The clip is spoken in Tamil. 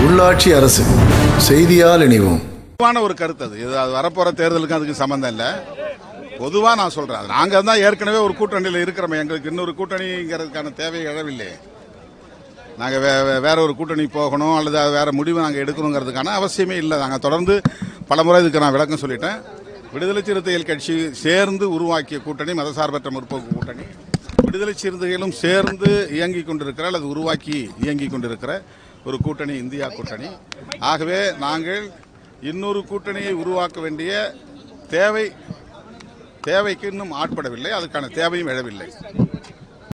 உள்ளாட்சி அரசு செய்தியால் இணைவோம் பொதுவான ஒரு கருத்து அது இது அது வரப்போற தேர்தலுக்கு அதுக்கு சம்பந்தம் இல்லை பொதுவா நான் சொல்றேன் அது நாங்க தான் ஏற்கனவே ஒரு கூட்டணியில் இருக்கிறோமே எங்களுக்கு இன்னொரு கூட்டணிங்கிறதுக்கான தேவை எழவில்லை நாங்க வே- வே- வேற ஒரு கூட்டணி போகணும் அல்லது அது வேற முடிவு நாங்க எடுக்கணுங்கிறதுக்கான அவசியமே இல்லை நாங்க தொடர்ந்து பலமுறை இதுக்கு நான் விளக்கம் சொல்லிட்டேன் விடுதலை சிறுத்தைகள் கட்சி சேர்ந்து உருவாக்கிய கூட்டணி மதசார்பற்ற முற்போக்கு கூட்டணி விடுதலை சிறுத்தைகளும் சேர்ந்து இயங்கிக் கொண்டிருக்கிற அல்லது உருவாக்கி இயங்கிக் கொண்டிருக்கிற ஒரு கூட்டணி இந்தியா கூட்டணி ஆகவே நாங்கள் இன்னொரு கூட்டணியை உருவாக்க வேண்டிய தேவை தேவைக்கு இன்னும் ஆட்படவில்லை அதுக்கான தேவையும் எழவில்லை